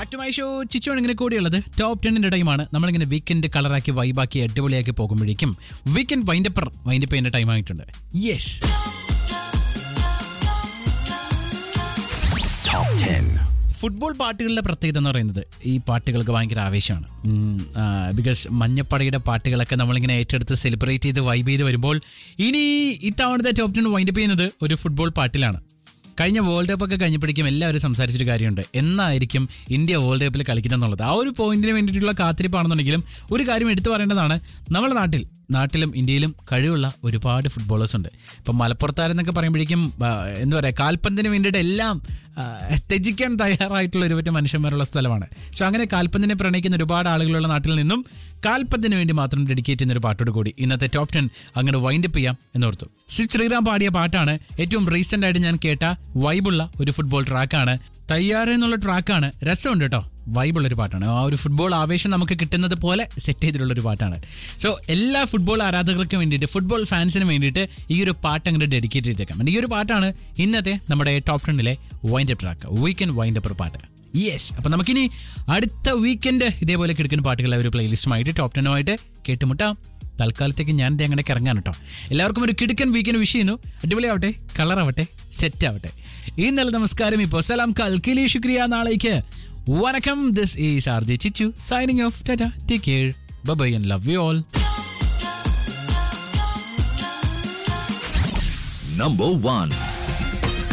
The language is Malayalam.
ബാക്ക് ടു മൈ ഷോ ചിച്ചോൺ ഇങ്ങനെ കൂടിയുള്ളത് ടോപ്പ് ടെന്നിന്റെ ടൈമാണ് നമ്മളിങ്ങനെ വീക്കെൻഡ് കളറാക്കി വൈബാക്കി അടിപൊളിയാക്കി പോകുമ്പോഴേക്കും വീക്കെൻഡ് വൈൻഡപ്പർ വൈൻഡപ്പ് ചെയ്യുന്ന ടൈം ആയിട്ടുണ്ട് യെസ് ഫുട്ബോൾ പാട്ടുകളുടെ പ്രത്യേകത എന്ന് പറയുന്നത് ഈ പാട്ടുകൾക്ക് ഭയങ്കര ആവേശമാണ് ബിക്കോസ് മഞ്ഞപ്പടയുടെ പാട്ടുകളൊക്കെ നമ്മളിങ്ങനെ ഏറ്റെടുത്ത് സെലിബ്രേറ്റ് ചെയ്ത് വൈബ് ചെയ്ത് വരുമ്പോൾ ഇനി ഇത്തവണത്തെ ടോപ്പ് ടെൻ വൈൻഡപ്പ് ചെയ്യുന്നത് ഒരു ഫുട്ബോൾ പാട്ടിലാണ് കഴിഞ്ഞ വേൾഡ് കപ്പ് ഒക്കെ കഴിഞ്ഞപ്പോഴേക്കും എല്ലാവരും സംസാരിച്ചൊരു കാര്യമുണ്ട് എന്നായിരിക്കും ഇന്ത്യ വേൾഡ് കപ്പിൽ കളിക്കുന്നതെന്നുള്ളത് ആ ഒരു പോയിന്റിന് വേണ്ടിയിട്ടുള്ള കാത്തിരിപ്പാണെന്നുണ്ടെങ്കിലും ഒരു കാര്യം എടുത്തു പറയേണ്ടതാണ് നമ്മുടെ നാട്ടിൽ നാട്ടിലും ഇന്ത്യയിലും കഴിവുള്ള ഒരുപാട് ഫുട്ബോളേഴ്സ് ഉണ്ട് ഇപ്പം മലപ്പുറത്താരെന്നൊക്കെ പറയുമ്പോഴേക്കും ആ, എന്താ പറയുക കാൽപന്തിന് വേണ്ടിയിട്ട് എല്ലാം ആ, ത്യജിക്കാൻ തയ്യാറായിട്ടുള്ള ഒരുപറ്റം മനുഷ്യന്മാരുള്ള സ്ഥലമാണ് പക്ഷെ അങ്ങനെ കാൽപന്തിനെ പ്രണയിക്കുന്ന ഒരുപാട് ആളുകളുള്ള നാട്ടിൽ നിന്നും കാൽപന്തിന് വേണ്ടി മാത്രം ഡെഡിക്കേറ്റ് ചെയ്യുന്ന ഒരു പാട്ടോട് കൂടി ഇന്നത്തെ ടോപ്പ് ടെൻ അങ്ങനെ വൈൻഡപ്പ് ചെയ്യാം എന്നോർത്തു ശ്രീ ശ്രീറാം പാടിയ പാട്ടാണ് ഏറ്റവും റീസെന്റ് ആയിട്ട് ഞാൻ കേട്ട വൈബുള്ള ഒരു ഫുട്ബോൾ ട്രാക്കാണ് തയ്യാറ് എന്നുള്ള ട്രാക്കാണ് രസമുണ്ട് കേട്ടോ വൈബുള്ള ഒരു പാട്ടാണ് ആ ഒരു ഫുട്ബോൾ ആവേശം നമുക്ക് കിട്ടുന്നത് പോലെ സെറ്റ് ചെയ്തിട്ടുള്ള ഒരു പാട്ടാണ് സോ എല്ലാ ഫുട്ബോൾ ആരാധകർക്കും വേണ്ടിയിട്ട് ഫുട്ബോൾ ഫാൻസിന് വേണ്ടിയിട്ട് ഈ ഒരു പാട്ട് അങ്ങനെ ഡെഡിക്കേറ്റ് ചെയ്തേക്കാം ഈ ഒരു പാട്ടാണ് ഇന്നത്തെ നമ്മുടെ ടോപ്പ് ടെന്നിലെ വൈൻഡപ്പ് ട്രാക്ക് വീക്കെൻഡ് വൈൻഡപ്പ് പാട്ട് യെസ് അപ്പൊ നമുക്കിനി അടുത്ത വീക്കെൻഡ് ഇതേപോലെ കിടക്കുന്ന പാട്ടുകളെ ഒരു പ്ലേലിസ്റ്റുമായിട്ട് ടോപ്പ് ടെന്നുമായിട്ട് കേട്ടുമുട്ടാം തൽക്കാലത്തേക്ക് ഞാൻ ദേ അങ്ങനെ കിറങ്ങാൻ കേട്ടോ എല്ലാവർക്കും ഒരു കിടുക്കൻ വീക്കെൻഡ് വിഷ് ചെയ്യുന്നു അടിപൊളിയാവട്ടെ കളറാവട്ടെ സെറ്റ് ആവട്ടെ ഇന്നലെ നമസ്കാരം ഇപ്പോൾ സലാം കൽക്കിലി ശുക്രിയ നാളേക്ക് വണക്കം this is R J Chichu signing off tata take care bye and love you all Number one.